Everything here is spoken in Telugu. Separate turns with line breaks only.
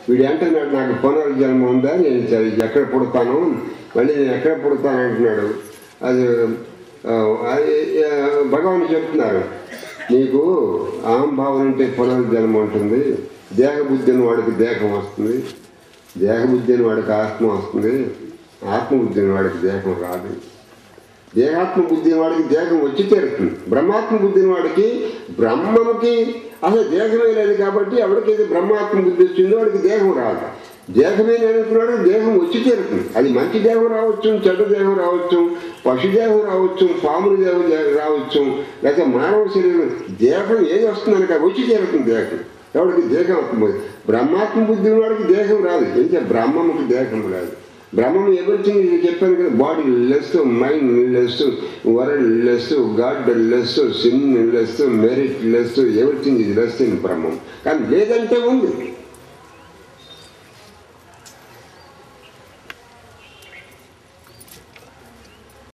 వీడు అంటున్నాడు నాకు పునర్జన్మ ఉందా నేను చ- ఎక్కడ పుడతాను మళ్ళీ నేను ఎక్కడ పుడతాను అంటున్నాడు అది ఆ, అది, ఆ, భగవాన్ చెప్తున్నారు నీకు అహంభావం ఉంటే పునర్జన్మ ఉంటుంది దేహబుద్ధి అని వాడికి దేహం వస్తుంది దేహబుద్ధి అని వాడికి ఆత్మ వస్తుంది ఆత్మబుద్ధి అని వాడికి దేహం రాదు దేహాత్మ బుద్ధి వాడికి దేహం వచ్చి తీరుతుంది బ్రహ్మాత్మ బుద్ధి వాడికి బ్రహ్మముకి అసలు దేహమే లేదు కాబట్టి ఎవరికైతే బ్రహ్మాత్మ బుద్ధి వచ్చిందో వాడికి దేహం రాదు దేహమే లేనుకున్నాడు దేహం వచ్చి తీరుతుంది అది మంచి దేహం రావచ్చు చెడ్డ దేహం రావచ్చు పశు దేహం రావచ్చు పాముల దేహం దే- రావచ్చు లేకపోతే మానవ శరీరం దేహం ఏది వస్తుందని కాదు, వచ్చి తీరుతుంది దేహం ఎవరికి దేహం వస్తుంది బ్రహ్మాత్మ బుద్ధి వాడికి దేహం రాదు అయితే బ్రహ్మముకి దేహం రాదు బ్రహ్మం ఎవ్రీథింగ్ ఇది చెప్పాను కదా body less mind less world less god less sin less merit less everything ఇది లెస్ ఇన్ బ్రహ్మం కానీ లేదంటే ఉంది